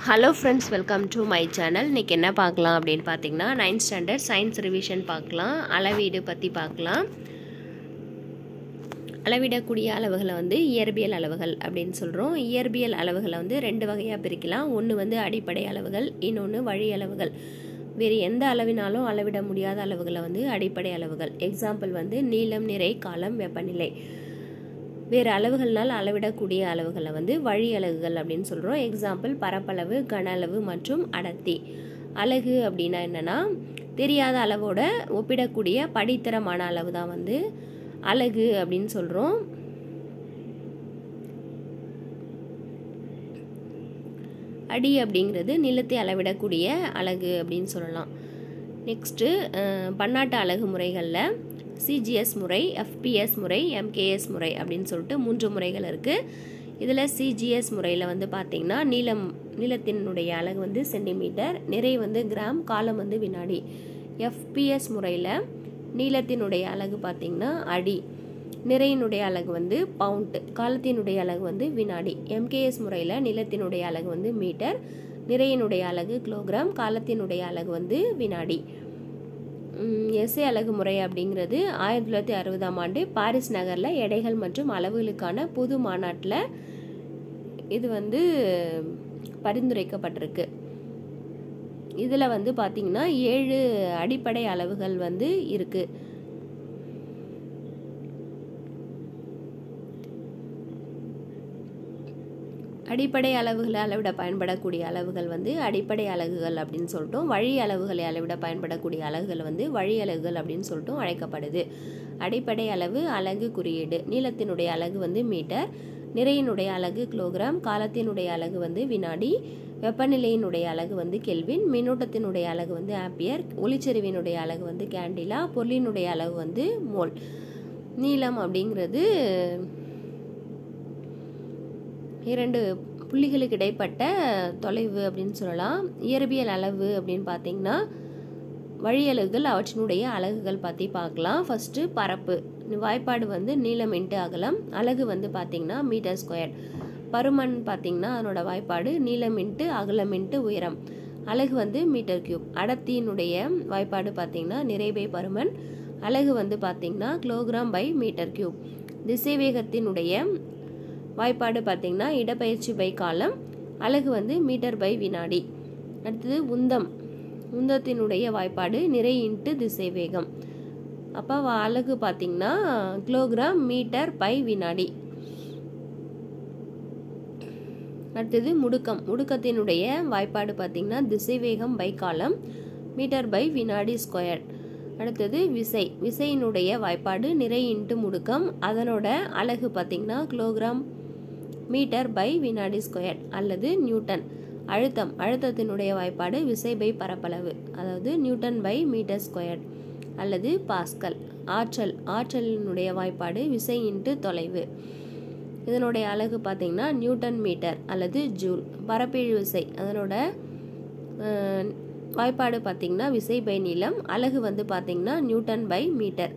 hello friends welcome to my channel இன்றைக்கி என்ன பார்க்கலாம் அப்படின்னு பார்த்தீங்கன்னா நைன்த் ஸ்டாண்டர்ட் சயின்ஸ் ரிவிஷன் பார்க்கலாம் அளவீடு பற்றி பார்க்கலாம் அளவிடக்கூடிய அளவுகளை வந்து இயற்பியல் அளவுகள் அப்படின்னு சொல்கிறோம் இயற்பியல் அளவுகளை வந்து ரெண்டு வகையாக பிரிக்கலாம் ஒன்று வந்து அடிப்படை அளவுகள் இன்னொன்று வழி அளவுகள் வேறு எந்த அளவினாலும் அளவிட முடியாத அளவுகளை வந்து அடிப்படை அளவுகள் எக்ஸாம்பிள் வந்து நீளம் நிறை காலம் வெப்பநிலை வேறு அளவுகள்னால் அளவிடக்கூடிய அளவுகளை வந்து வழி அலகுகள் அப்படின்னு சொல்கிறோம் எக்ஸாம்பிள் பரப்பளவு கன அளவு மற்றும் அடர்த்தி அலகு அப்படின்னா என்னென்னா தெரியாத அளவோட ஒப்பிடக்கூடிய படித்தரமான அளவு தான் வந்து அலகு அப்படின்னு சொல்கிறோம் அடி அப்படிங்கிறது நிலத்தை அளவிடக்கூடிய அலகு அப்படின்னு சொல்லலாம் நெக்ஸ்ட்டு பன்னாட்டு அலகு முறைகளில் சிஜிஎஸ் முறை எஃபிஎஸ் முறை எம்கேஎஸ் முறை அப்படின்னு சொல்லிட்டு மூன்று முறைகள் இருக்குது இதில் சிஜிஎஸ் முறையில் வந்து பார்த்திங்கன்னா நீளம் நீளத்தினுடைய அலகு வந்து சென்டிமீட்டர் நிறை வந்து கிராம் காலம் வந்து வினாடி எஃபிஎஸ் முறையில் நீளத்தினுடைய அலகு பார்த்திங்கன்னா அடி நிறையினுடைய அலகு வந்து பவுண்டு காலத்தினுடைய அலகு வந்து வினாடி எம்கேஎஸ் முறையில் நிலத்தினுடைய அலகு வந்து மீட்டர் நிறையினுடைய அலகு கிலோகிராம் காலத்தினுடைய அலகு வந்து வினாடி எஸ்ஏ அலகு முறை அப்படிங்கிறது ஆயிரத்தி தொள்ளாயிரத்தி அறுபதாம் ஆண்டு பாரிஸ் நகரில் எடைகள் மற்றும் அளவுகளுக்கான பொது மாநாட்டில் இது வந்து பரிந்துரைக்கப்பட்டிருக்கு இதில் வந்து பார்த்திங்கன்னா ஏழு அடிப்படை அளவுகள் வந்து இருக்குது அடிப்படை அளவுகளை அளவிட பயன்படக்கூடிய அளவுகள் வந்து அடிப்படை அலகுகள் அப்படின்னு சொல்லிட்டோம் வழி அளவுகளை அளவிட பயன்படக்கூடிய அலகுகள் வந்து வழி அலகுகள் அப்படின்னு சொல்லிட்டும் அழைக்கப்படுது அடிப்படை அளவு அலகு குறியீடு நீளத்தினுடைய அலகு வந்து மீட்டர் நிறையினுடைய அலகு கிலோகிராம் காலத்தினுடைய அலகு வந்து வினாடி வெப்பநிலையினுடைய அலகு வந்து கெல்வின் மின்னோட்டத்தினுடைய அலகு வந்து ஆம்பியர் ஒளிச்செறிவினுடைய அலகு வந்து கேண்டிலா பொருளினுடைய அலகு வந்து மோல் நீளம் அப்படிங்கிறது இரண்டு புள்ளிகளுக்கு இடைப்பட்ட தொலைவு அப்படின்னு சொல்லலாம் இயற்பியல் அளவு அப்படின்னு பார்த்தீங்கன்னா வழியலகுகள் அவற்றினுடைய அலகுகள் பற்றி பார்க்கலாம் ஃபஸ்ட்டு பரப்பு வாய்ப்பாடு வந்து நீளம் இன்ட்டு அகலம் அலகு வந்து பார்த்திங்கன்னா மீட்டர் ஸ்கொயர் பருமன் பார்த்திங்கன்னா அதனோட வாய்ப்பாடு நீளம் இன்ட்டு அகலம் இன்ட்டு உயரம் அலகு வந்து மீட்டர் கியூப் அடர்த்தியினுடைய வாய்ப்பாடு பார்த்திங்கன்னா நிறைபை பருமன் அலகு வந்து பார்த்திங்கன்னா கிலோகிராம் பை மீட்டர் கியூப் திசைவேகத்தினுடைய வாய்ப்பாடு பார்த்திங்கன்னா இடப்பயிற்சி பை காலம் அலகு வந்து மீட்டர் பை வினாடி அடுத்தது உந்தம் உந்தத்தினுடைய வாய்ப்பாடு நிறை இன்ட்டு திசை வேகம் அப்போ அலகு பார்த்திங்கன்னா கிலோகிராம் மீட்டர் பை வினாடி அடுத்தது முடுக்கம் முடுக்கத்தினுடைய வாய்ப்பாடு பார்த்திங்கன்னா திசைவேகம் பை காலம் மீட்டர் பை வினாடி ஸ்கொயர் அடுத்தது விசை விசையினுடைய வாய்ப்பாடு நிறை இன்ட்டு முடுக்கம் அதனோட அலகு பார்த்திங்கன்னா கிலோகிராம் மீட்டர் பை வினாடி ஸ்கொயர் அல்லது நியூட்டன் அழுத்தம் அழுத்தத்தினுடைய வாய்ப்பாடு விசை பை பரப்பளவு அதாவது நியூட்டன் பை மீட்டர் ஸ்கொயர் அல்லது பாஸ்கல் ஆற்றல் ஆற்றலினுடைய வாய்ப்பாடு விசை இன்ட்டு தொலைவு இதனுடைய அலகு பார்த்திங்கன்னா நியூட்டன் மீட்டர் அல்லது ஜூல் பரப்பீழ் விசை அதனோட வாய்ப்பாடு பார்த்திங்கன்னா விசை பை நீளம் அலகு வந்து பார்த்திங்கன்னா நியூட்டன் பை மீட்டர்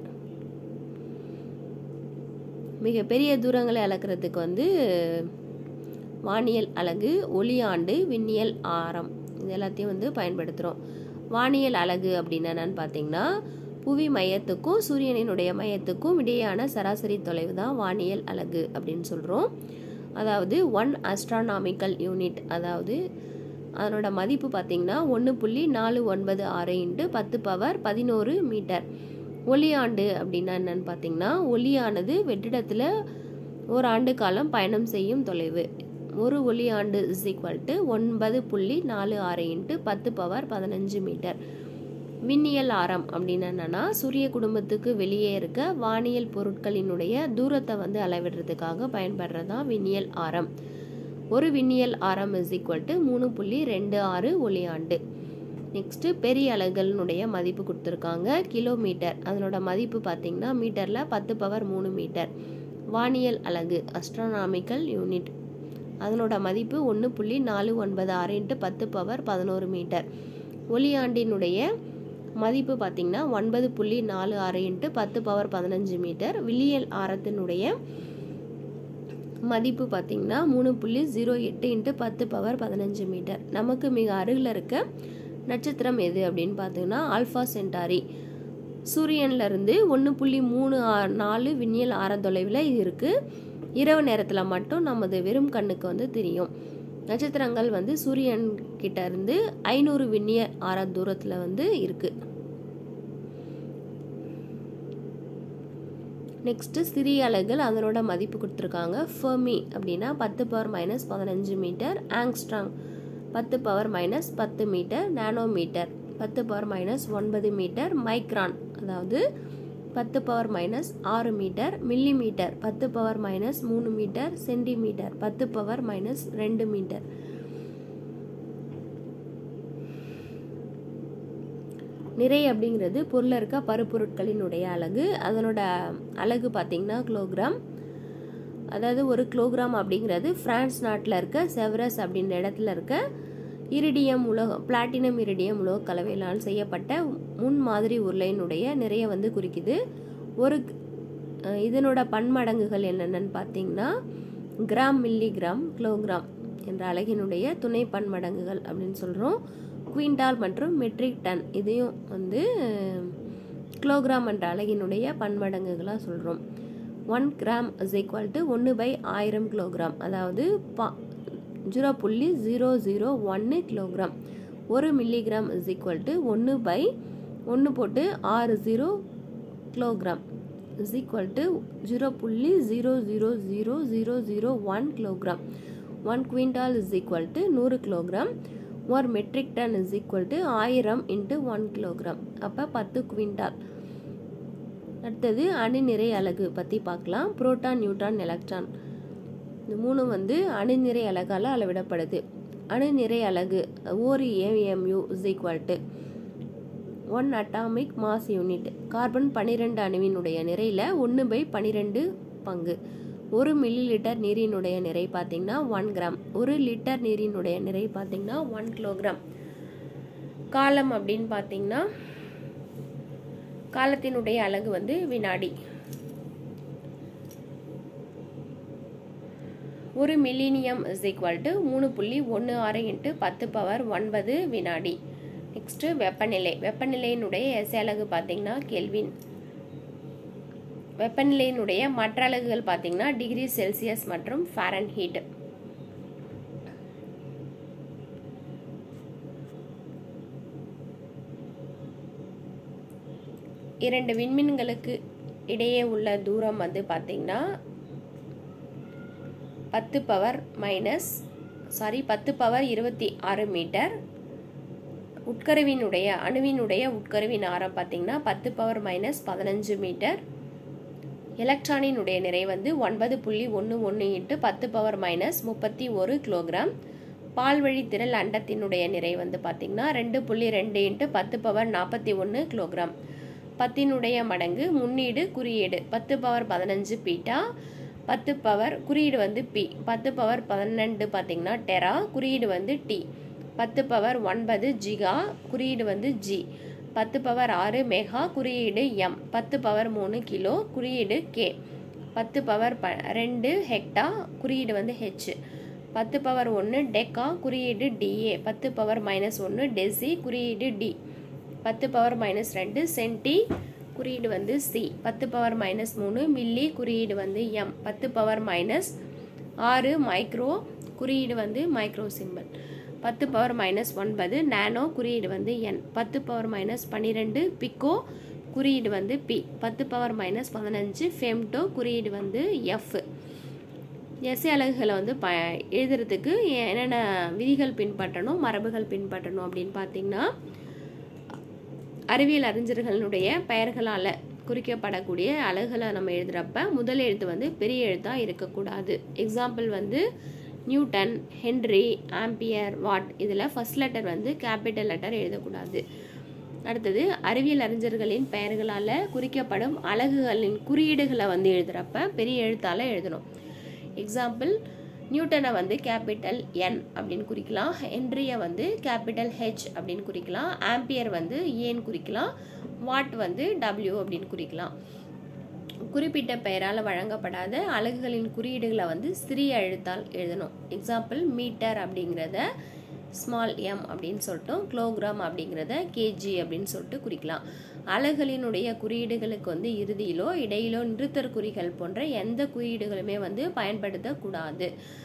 மிக பெரிய தூரங்களை அளக்கிறதுக்கு வந்து வானியல் அலகு ஒளியாண்டு விண்ணியல் ஆரம் இது எல்லாத்தையும் வந்து பயன்படுத்துகிறோம் வானியல் அலகு அப்படின்னு என்னன்னு பார்த்தீங்கன்னா புவி மையத்துக்கும் சூரியனினுடைய மையத்துக்கும் இடையேயான சராசரி தொலைவு தான் வானியல் அலகு அப்படின்னு சொல்கிறோம் அதாவது ஒன் அஸ்ட்ரானாமிக்கல் யூனிட் அதாவது அதனோட மதிப்பு பார்த்திங்கன்னா ஒன்று புள்ளி நாலு ஒன்பது ஆறு இன்ட்டு பத்து பவர் பதினோரு மீட்டர் ஒளியாண்டு அப்படின்னா என்னன்னு பார்த்தீங்கன்னா ஒளியானது வெற்றிடத்தில் ஒரு ஆண்டு காலம் பயணம் செய்யும் தொலைவு ஒரு ஒளியாண்டு இஸ் ஈக்குவல் டு ஒன்பது புள்ளி நாலு ஆறு இன்ட்டு பத்து பவர் பதினஞ்சு மீட்டர் விண்ணியல் ஆரம் அப்படின்னு என்னன்னா சூரிய குடும்பத்துக்கு வெளியே இருக்க வானியல் பொருட்களினுடைய தூரத்தை வந்து அளவிடுறதுக்காக பயன்படுறதா விண்ணியல் ஆரம் ஒரு விண்ணியல் ஆரம் இஸ் ஈக்குவல் டு மூணு புள்ளி ரெண்டு ஆறு ஒளியாண்டு நெக்ஸ்ட்டு பெரிய அலகுகளினுடைய மதிப்பு கொடுத்துருக்காங்க கிலோமீட்டர் அதனோட மதிப்பு பார்த்திங்கன்னா மீட்டரில் பத்து பவர் மூணு மீட்டர் வானியல் அலகு அஸ்ட்ரானாமிக்கல் யூனிட் அதனோட மதிப்பு ஒன்று புள்ளி நாலு ஒன்பது ஆறு இன்ட்டு பத்து பவர் பதினோரு மீட்டர் ஒளியாண்டினுடைய மதிப்பு பார்த்திங்கன்னா ஒன்பது புள்ளி நாலு ஆறு இன்ட்டு பத்து பவர் பதினஞ்சு மீட்டர் வில்லியல் ஆரத்தினுடைய மதிப்பு பார்த்திங்கன்னா மூணு புள்ளி ஜீரோ எட்டு இன்ட்டு பத்து பவர் பதினஞ்சு மீட்டர் நமக்கு மிக அருகில் இருக்க நட்சத்திரம் எது அப்படின்னு பார்த்தீங்கன்னா ஆல்ஃபா சென்டாரி சூரியன்லேருந்து ஒன்று புள்ளி மூணு நாலு விண்ணியல் ஆர தொலைவில் இது இருக்குது இரவு நேரத்தில் மட்டும் நமது வெறும் கண்ணுக்கு வந்து தெரியும் நட்சத்திரங்கள் வந்து சூரியன் கிட்ட இருந்து ஐநூறு விண்ணிய ஆர தூரத்தில் வந்து இருக்குது நெக்ஸ்ட்டு சிறிய அலைகள் அதனோட மதிப்பு கொடுத்துருக்காங்க ஃபெர்மி அப்படின்னா பத்து பவர் மைனஸ் பதினஞ்சு மீட்டர் ஆங்ஸ்ட்ராங் பத்து பவர் மைனஸ் பத்து மீட்டர் நானோ மீட்டர் பத்து பவர் மைனஸ் ஒன்பது மீட்டர் மைக்ரான் அதாவது பத்து பவர் மைனஸ் ஆறு மீட்டர் மில்லி மீட்டர் பத்து பவர் மைனஸ் மூணு மீட்டர் சென்டிமீட்டர் பத்து பவர் மைனஸ் ரெண்டு மீட்டர் நிறை அப்படிங்கிறது பொருளில் இருக்க பருப்பொருட்களினுடைய அலகு அதனோட அலகு பார்த்திங்கன்னா கிலோகிராம் அதாவது ஒரு கிலோகிராம் அப்படிங்கிறது பிரான்ஸ் நாட்டில் இருக்க செவரஸ் அப்படின்ற இடத்துல இருக்க இரிடியம் உலக பிளாட்டினம் இரிடியம் உலக கலவையினால் செய்யப்பட்ட முன் மாதிரி உருளையினுடைய நிறைய வந்து குறிக்குது ஒரு இதனோட பன்மடங்குகள் என்னென்னு பார்த்தீங்கன்னா கிராம் மில்லி கிராம் கிலோகிராம் என்ற அலகினுடைய துணை பன்மடங்குகள் அப்படின்னு சொல்கிறோம் குவிண்டால் மற்றும் மெட்ரிக் டன் இதையும் வந்து கிலோகிராம் என்ற அலகினுடைய பன்மடங்குகளாக சொல்கிறோம் one gram is equal to ஒன்று பை ஆயிரம் கிலோகிராம் அதாவது பா ஜீரோ புள்ளி ஜீரோ ஜீரோ ஒன்று கிலோகிராம் ஒரு மில்லிகிராம் இஸ் ஈக்குவல் டு ஒன்று பை ஒன்று போட்டு ஆறு zero kilogram is equal to zero புள்ளி zero zero zero zero zero one kilogram one quintal is equal to நூறு கிலோகிராம் ஒரு metric ton is equal to ஆயிரம் இன்ட்டு ஒன் கிலோகிராம் அப்போ பத்து குவிண்டால் அடுத்தது அணு நிறை அலகு பற்றி பார்க்கலாம் புரோட்டான் நியூட்ரான் எலக்ட்ரான் இந்த மூணு வந்து அணு நிறை அலகால் அளவிடப்படுது அணு நிறை அலகு ஒரு AMU is equal to one atomic mass unit carbon பன்னிரெண்டு அணுவினுடைய நிறையில் ஒன்று பை பன்னிரெண்டு பங்கு ஒரு மில்லி லிட்டர் நீரினுடைய நிறை பார்த்தீங்கன்னா ஒன் கிராம் ஒரு லிட்டர் நீரினுடைய நிறை பார்த்தீங்கன்னா ஒன் கிலோகிராம் காலம் அப்படின்னு பார்த்தீங்கன்னா காலத்தினுடைய அலகு வந்து வினாடி ஒரு மில்லினியம் இஸ் ஈக்குவல் டு மூணு புள்ளி ஒன்று ஆறு இன்ட்டு பத்து பவர் ஒன்பது வினாடி நெக்ஸ்ட்டு வெப்பநிலை வெப்பநிலையினுடைய எஸ் அலகு பார்த்தீங்கன்னா கெல்வின் வெப்பநிலையினுடைய மற்ற அலகுகள் பார்த்தீங்கன்னா டிகிரி செல்சியஸ் மற்றும் ஃபாரன் ஹீட் இரண்டு விண்மீன்களுக்கு இடையே உள்ள தூரம் வந்து பார்த்திங்கன்னா பத்து பவர் மைனஸ் சாரி பத்து பவர் இருபத்தி ஆறு மீட்டர் உட்கருவினுடைய அணுவினுடைய உட்கருவின் ஆரம் பார்த்திங்கன்னா பத்து பவர் மைனஸ் பதினஞ்சு மீட்டர் எலக்ட்ரானினுடைய நிறை வந்து ஒன்பது புள்ளி ஒன்று ஒன்று இன்ட்டு பத்து பவர் மைனஸ் முப்பத்தி ஒரு கிலோகிராம் பால்வழி திரள் அண்டத்தினுடைய நிறை வந்து பார்த்திங்கன்னா ரெண்டு புள்ளி ரெண்டு இன்ட்டு பத்து பவர் நாற்பத்தி ஒன்று கிலோகிராம் பத்தினுடைய மடங்கு முன்னீடு குறியீடு பத்து பவர் பதினஞ்சு பீட்டா பத்து பவர் குறியீடு வந்து பி பத்து பவர் பன்னெண்டு பார்த்திங்கன்னா டெரா குறியீடு வந்து டி பத்து பவர் ஒன்பது ஜிகா குறியீடு வந்து ஜி பத்து பவர் ஆறு மெகா குறியீடு எம் பத்து பவர் மூணு கிலோ குறியீடு கே பத்து பவர் ப ரெண்டு ஹெக்டா குறியீடு வந்து ஹெச் பத்து பவர் ஒன்று டெக்கா குறியீடு டிஏ பத்து பவர் மைனஸ் ஒன்று டெசி குறியீடு டி பத்து பவர் மைனஸ் ரெண்டு சென்டி குறியீடு வந்து சி பத்து பவர் மைனஸ் மூணு மில்லி குறியீடு வந்து எம் பத்து பவர் மைனஸ் ஆறு மைக்ரோ குறியீடு வந்து மைக்ரோ சிம்பிள் பத்து பவர் மைனஸ் ஒன்பது நானோ குறியீடு வந்து என் பத்து பவர் மைனஸ் பன்னிரெண்டு பிக்கோ குறியீடு வந்து பி பத்து பவர் மைனஸ் பதினஞ்சு ஃபெம்டோ குறியீடு வந்து எஃப் எஸ்ஏ அலகுகளை வந்து ப எழுதுறதுக்கு என்னென்ன விதிகள் பின்பற்றணும் மரபுகள் பின்பற்றணும் அப்படின்னு பார்த்தீங்கன்னா அறிவியல் அறிஞர்களுடைய பெயர்களால் குறிக்கப்படக்கூடிய அலகுகளை நம்ம எழுதுகிறப்ப முதல் எழுத்து வந்து பெரிய எழுத்தாக இருக்கக்கூடாது எக்ஸாம்பிள் வந்து நியூட்டன் ஹென்ரி ஆம்பியர் வாட் இதில் ஃபர்ஸ்ட் லெட்டர் வந்து கேபிட்டல் லெட்டர் எழுதக்கூடாது அடுத்தது அறிவியல் அறிஞர்களின் பெயர்களால் குறிக்கப்படும் அலகுகளின் குறியீடுகளை வந்து எழுதுகிறப்ப பெரிய எழுத்தால் எழுதணும் எக்ஸாம்பிள் நியூட்டனை வந்து கேபிட்டல் என் அப்படின்னு குறிக்கலாம் ஹென்ரியை வந்து கேபிட்டல் ஹெச் அப்படின்னு குறிக்கலாம் ஆம்பியர் வந்து ஏன்னு குறிக்கலாம் வாட் வந்து டபிள்யூ அப்படின்னு குறிக்கலாம் குறிப்பிட்ட பெயரால் வழங்கப்படாத அலகுகளின் குறியீடுகளை வந்து சிறிய எழுத்தால் எழுதணும் எக்ஸாம்பிள் மீட்டர் அப்படிங்கிறத ஸ்மால் எம் அப்படின்னு சொல்லிட்டோம் கிலோகிராம் அப்படிங்கிறத கேஜி அப்படின்னு சொல்லிட்டு குறிக்கலாம் அலகுகளினுடைய குறியீடுகளுக்கு வந்து இறுதியிலோ இடையிலோ நிறுத்தற் குறிகள் போன்ற எந்த குறியீடுகளுமே வந்து பயன்படுத்தக்கூடாது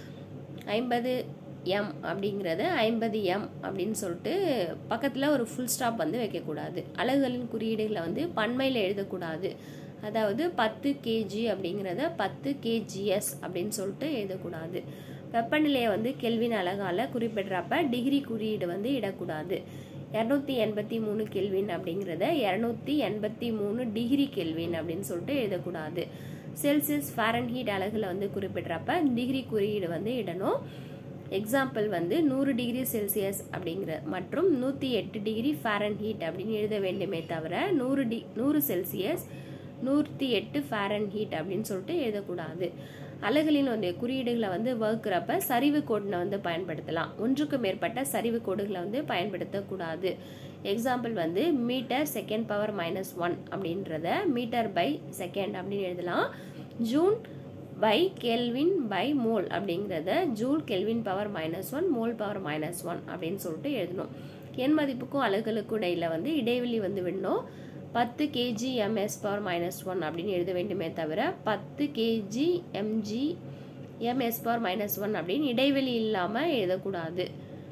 ஐம்பது எம் அப்படிங்கிறத ஐம்பது எம் அப்படின்னு சொல்லிட்டு பக்கத்தில் ஒரு ஃபுல் ஸ்டாப் வந்து வைக்கக்கூடாது அலகுகளின் குறியீடுகளை வந்து பன்மையில் எழுதக்கூடாது அதாவது பத்து கேஜி அப்படிங்கிறத பத்து கேஜிஎஸ் அப்படின்னு சொல்லிட்டு எழுதக்கூடாது வெப்பநிலையை வந்து கெல்வின் அலகால் குறிப்பிடுறப்ப டிகிரி குறியீடு வந்து இடக்கூடாது இரநூத்தி எண்பத்தி மூணு கெல்வின் அப்படிங்கிறத இரநூத்தி எண்பத்தி மூணு டிகிரி கெல்வின் அப்படின்னு சொல்லிட்டு எழுதக்கூடாது செல்சியஸ் ஃபாரன்ஹீட் அலகுல வந்து குறிப்பிடுறப்ப டிகிரி குறியீடு வந்து இடணும் எக்ஸாம்பிள் வந்து நூறு டிகிரி செல்சியஸ் அப்படிங்கிற மற்றும் நூற்றி எட்டு டிகிரி ஃபாரன்ஹீட் அப்படின்னு எழுத வேண்டுமே தவிர நூறு டி நூறு செல்சியஸ் நூற்றி எட்டு ஃபாரன்ஹீட் அப்படின்னு சொல்லிட்டு எழுதக்கூடாது அலகுகளின் வந்து குறியீடுகளை வந்து வகுக்கிறப்ப சரிவு கோடினை வந்து பயன்படுத்தலாம் ஒன்றுக்கு மேற்பட்ட சரிவு கோடுகளை வந்து பயன்படுத்தக்கூடாது எக்ஸாம்பிள் வந்து metre second power minus one அப்படின்றத மீட்டர் பை செகண்ட் அப்படின்னு எழுதலாம் joule by kelvin by mole அப்படிங்கிறத joule kelvin power minus one mole power minus one அப்படின்னு சொல்லிட்டு எழுதணும் எண் மதிப்புக்கும் அலகுகளுக்கும் இடையில வந்து இடைவெளி வந்து விடணும் பத்து KG MS power minus one அப்படின்னு எழுத வேண்டுமே தவிர பத்து KG MG MS power minus one அப்படின்னு இடைவெளி இல்லாமல் எழுதக்கூடாது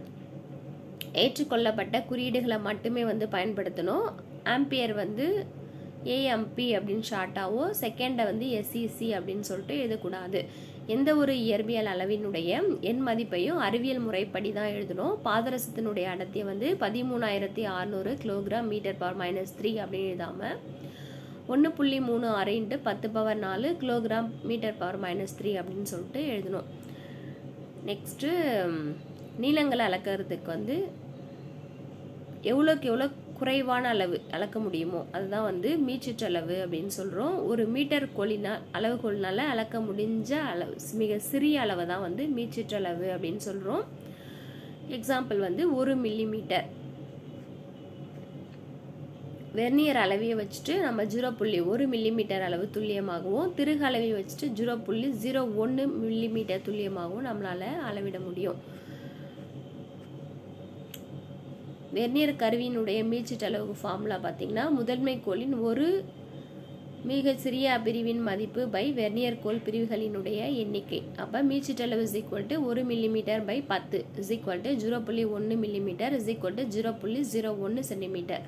ஏற்றுக்கொள்ளப்பட்ட குறியீடுகளை மட்டுமே வந்து பயன்படுத்தணும் ஆம்பியர் வந்து ஏஎம்பி அப்படின்னு ஷார்ட்டாவோ செகண்டை வந்து எஸ்இசி அப்படின்னு சொல்லிட்டு எழுதக்கூடாது எந்த ஒரு இயற்பியல் அளவினுடைய எண் மதிப்பையும் அறிவியல் முறைப்படி தான் எழுதணும் பாதரசத்தினுடைய அடர்த்தியை வந்து பதிமூணாயிரத்தி அறநூறு kilogram metre power minus three அப்படின்னு எழுதாமல் ஒன்று புள்ளி மூணு ஆறு இன்ட்டு பத்து பவர் நாலு kilogram metre power minus three அப்படின்னு சொல்லிட்டு எழுதணும் நெக்ஸ்ட்டு நீளங்களை அளக்கிறதுக்கு வந்து எவ்வளோக்கு எவ்வளோ குறைவான அளவு அளக்க முடியுமோ அதுதான் வந்து மீச்சிற்றளவு அப்படின்னு சொல்கிறோம் ஒரு மீட்டர் கோலினால் அளவுகோலினால் அளக்க முடிஞ்ச அளவு மிக சிறிய அளவை தான் வந்து மீச்சிற்றளவு அப்படின்னு சொல்கிறோம் எக்ஸாம்பிள் வந்து ஒரு மில்லி மீட்டர் வெர்னியர் அளவையை வச்சுட்டு நம்ம ஜீரோ புள்ளி ஒரு மில்லிமீட்டர் அளவு துல்லியமாகவும் திருகு அளவையை வச்சுட்டு ஜீரோ புள்ளி ஜீரோ ஒன்று மில்லிமீட்டர் துல்லியமாகவும் நம்மளால் அளவிட முடியும் வெர்னியர் கருவியினுடைய மீச்சிட்டளவு ஃபார்முலா பார்த்தீங்கன்னா முதன்மை கோளின் ஒரு மிக சிறிய பிரிவின் மதிப்பு பை வெர்னியர் கோல் பிரிவுகளினுடைய எண்ணிக்கை அப்போ மீச்சிட்டளவு இஸ் ஈக்குவல் டு ஒரு மில்லிமீட்டர் பை பத்து இஸ் ஈக்குவல் டு ஜீரோ புள்ளி ஒன்று millimetre is equal to zero புள்ளி ஜீரோ ஒன்று சென்டிமீட்டர்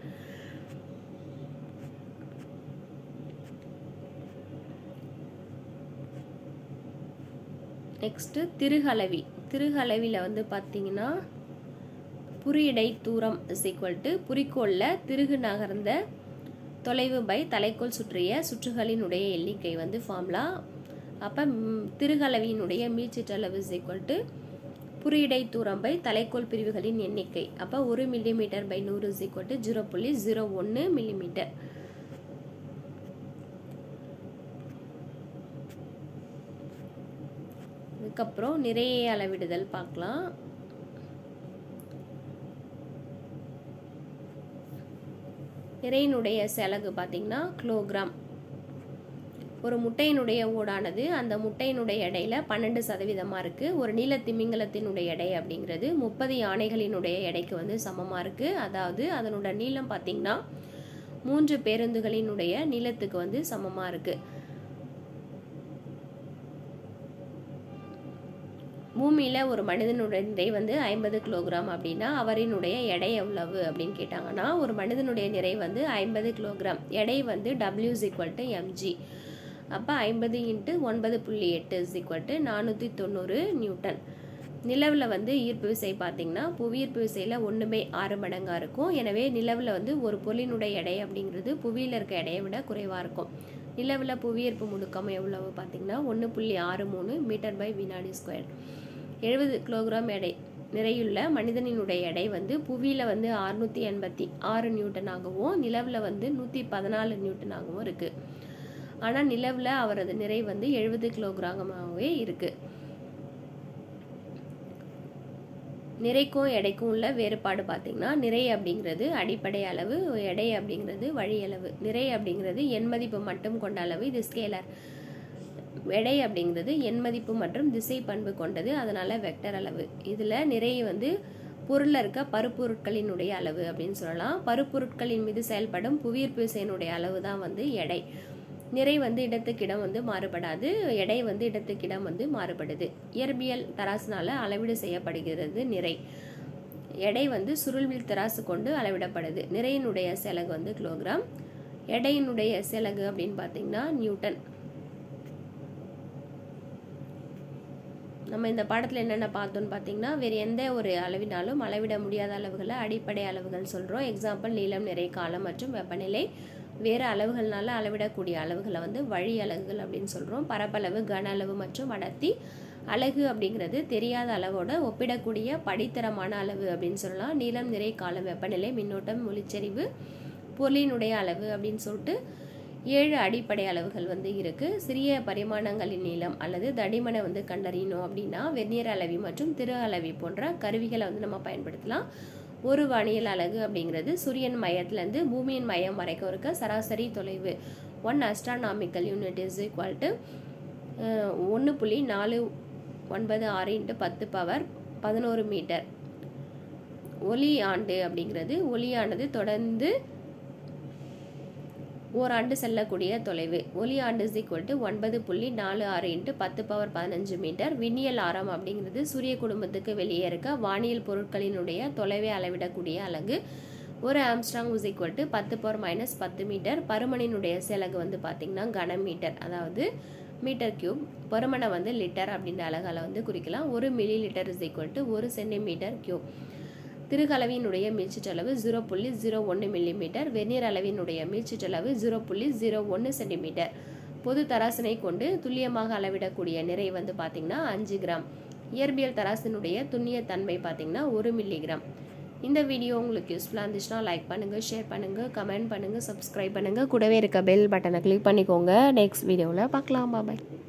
நெக்ஸ்ட்டு திருகலவி திருகலவியில் வந்து பார்த்தீங்கன்னா புரியடை தூரம் இஸ் ஈக்குவல் டு குறிக்கோளில் திருகு நகர்ந்த தொலைவு பை தலைக்கோள் சுற்றிய சுற்றுகளினுடைய எண்ணிக்கை வந்து ஃபார்முலா அப்போ திருகலவியினுடைய மீச்சிற்றளவு இஸ் ஈக்குவல் டு புரியடை தூரம் பை தலைக்கோள் பிரிவுகளின் எண்ணிக்கை அப்போ ஒரு மில்லிமீட்டர் பை நூறு இஸ் ஈக்குவல் டு ஜீரோ புள்ளி ஜீரோ ஒன்று மில்லிமீட்டர் அதுக்கப்புறம் நிறைய அளவிடுதல் பார்க்கலாம் நிறையினுடைய செலகு பார்த்திங்கன்னா கிலோகிராம் ஒரு முட்டையினுடைய ஓடானது அந்த முட்டையினுடைய எடையில பன்னெண்டு சதவீதமாக இருக்குது ஒரு நீல திமிங்கலத்தினுடைய எடை அப்படிங்கிறது முப்பது யானைகளினுடைய எடைக்கு வந்து சமமாக இருக்குது அதாவது அதனோட நீளம் பார்த்திங்கன்னா மூன்று பேருந்துகளினுடைய நீளத்துக்கு வந்து சமமாக இருக்குது பூமியில் ஒரு மனிதனுடைய நிறை வந்து ஐம்பது கிலோகிராம் அப்படின்னா அவரினுடைய எடை எவ்வளவு அப்படின்னு கேட்டாங்கன்னா ஒரு மனிதனுடைய நிறை வந்து ஐம்பது கிலோகிராம் எடை வந்து W is equal to MG அப்போ ஐம்பது இன்ட்டு ஒன்பது புள்ளி எட்டு இஸ் ஈக்குவல் டு நானூற்றி தொண்ணூறு நியூட்டன் நிலவில் வந்து ஈர்ப்பு விசை பார்த்தீங்கன்னா புவியீர்ப்பு விசையில் ஒன்றுமே ஆறு மடங்காக இருக்கும் எனவே நிலவில் வந்து ஒரு பொருளினுடைய எடை அப்படிங்கிறது புவியில் இருக்க எடையை விட குறைவாக இருக்கும் நிலவில் புவியீர்ப்பு முடுக்கம் எவ்வளவு பார்த்தீங்கன்னா ஒன்று புள்ளி ஆறு மூணு மீட்டர் பை வினாடி ஸ்கொயர் எழுபது கிலோகிராம் எடை நிறையுள்ள மனிதனினுடைய எடை வந்து புவியில் வந்து அறுநூற்றி எண்பத்தி ஆறு நியூட்டனாகவும் நிலவில் வந்து நூற்றி பதினாலு நியூட்டனாகவும் இருக்குது ஆனால் நிலவில் அவரது நிறை வந்து எழுபது கிலோகிராமாகவே இருக்குது நிறைக்கும் எடைக்கும் உள்ள வேறுபாடு பார்த்திங்கன்னா நிறை அப்படிங்கிறது அடிப்படை அளவு எடை அப்படிங்கிறது வழி அளவு நிறை அப்படிங்கிறது எண் மதிப்பு மட்டும் கொண்ட அளவு இது ஸ்கேலர் எடை அப்படிங்கிறது எண் மதிப்பு மற்றும் திசை பண்பு கொண்டது அதனால வெக்டர் அளவு இதில் நிறை வந்து பொருளில் இருக்க பருப்பொருட்களினுடைய அளவு அப்படின்னு சொல்லலாம் பருப்பொருட்களின் மீது செயல்படும் புவியீர்ப்பு விசையினுடைய அளவு தான் வந்து எடை நிறை வந்து இடத்துக்கிடம் வந்து மாறுபடாது எடை வந்து இடத்துக்கிடம் வந்து மாறுபடுது இயற்பியல் தராசுனால அளவீடு செய்யப்படுகிறது நிறை எடை வந்து சுருள்வில் தராசு கொண்டு அளவிடப்படுது நிறையினுடைய செலகு வந்து கிலோகிராம் எடையினுடைய செலகு அப்படின்னு பார்த்தீங்கன்னா நியூட்டன் நம்ம இந்த பாடத்தில் என்னென்ன பார்த்தோம்னு பார்த்தீங்கன்னா வேறு எந்த ஒரு அளவினாலும் அளவிட முடியாத அளவுகளை அடிப்படை அளவுகள் சொல்கிறோம் எக்ஸாம்பிள் நீளம் நிறை காலம் மற்றும் வெப்பநிலை வேறு அளவுகள்னால அளவிடக்கூடிய அளவுகளை வந்து வழி அலகுகள் அப்படின்னு சொல்கிறோம் பரப்பளவு கன அளவு மற்றும் அடர்த்தி அலகு அப்படிங்கிறது தெரியாத அளவோட ஒப்பிடக்கூடிய படித்தரமான அளவு அப்படின்னு சொல்லலாம் நீளம் நிறை காலம் வெப்பநிலை மின்னோட்டம் ஒளிச்செறிவு பொருளினுடைய அளவு அப்படின்னு சொல்லிட்டு ஏழு அடிப்படை அளவுகள் வந்து இருக்குது சிறிய பரிமாணங்களின் நீளம் அல்லது தடிமனை வந்து கண்டறியணும் அப்படின்னா வெந்நீர் அளவி மற்றும் திரு அளவி போன்ற கருவிகளை வந்து நம்ம பயன்படுத்தலாம் ஒரு வானியல் அலகு அப்படிங்கிறது சூரியன் மையத்துலேருந்து பூமியின் மையம் வரைக்கும் இருக்க சராசரி தொலைவு one astronomical unit is equal to ஒன்று புள்ளி நாலு ஒன்பது ஆறு இன்ட்டு பத்து பவர் பதினோரு மீட்டர் ஒலி ஆண்டு அப்படிங்கிறது ஒலியானது தொடர்ந்து ஓராண்டு செல்லக்கூடிய தொலைவு ஒலி ஆண்டு இஸ் ஈக்குவல் டு ஒன்பது புள்ளி நாலு ஆறு இன்ட்டு பத்து பவர் பதினஞ்சு மீட்டர் விண்ணியல் ஆரம் அப்படிங்கிறது சூரிய குடும்பத்துக்கு வெளியே இருக்க வானியல் பொருட்களினுடைய தொலைவை அளவிடக்கூடிய அலகு ஒரு ஆம்ஸ்ட்ராங் இஸ் ஈக்குவல் டு பத்து பவர் மைனஸ் பத்து மீட்டர் பருமனினுடைய செலகு வந்து பார்த்திங்கன்னா கன மீட்டர் அதாவது மீட்டர் கியூப் பருமனை வந்து லிட்டர் அப்படின்ற அலகால வந்து குறிக்கலாம் ஒரு milli litre is equal to ஒரு சென்டிமீட்டர் கியூப் திருகலவியினுடைய மீச்சிற்றளவு ஜீரோ புள்ளி ஜீரோ ஒன்று மில்லிமீட்டர் வெந்நீர் அளவினுடைய மீச்சிற்றளவு ஜீரோ புள்ளி ஜீரோ ஒன்று சென்டிமீட்டர் பொது தராசினை கொண்டு துல்லியமாக அளவிடக்கூடிய நிறை வந்து பார்த்திங்கன்னா அஞ்சு கிராம் இயற்பியல் தராசினுடைய துண்ணிய தன்மை பார்த்திங்கன்னா ஒரு மில்லிகிராம் இந்த வீடியோ உங்களுக்கு யூஸ்ஃபுல்லாக இருந்துச்சுன்னா லைக் பண்ணுங்கள் ஷேர் பண்ணுங்கள் கமெண்ட் பண்ணுங்கள் சப்ஸ்கிரைப் பண்ணுங்கள் கூடவே இருக்க பெல் பட்டனை கிளிக் பண்ணிக்கோங்க நெக்ஸ்ட் வீடியோவில் பார்க்கலாம் பாய்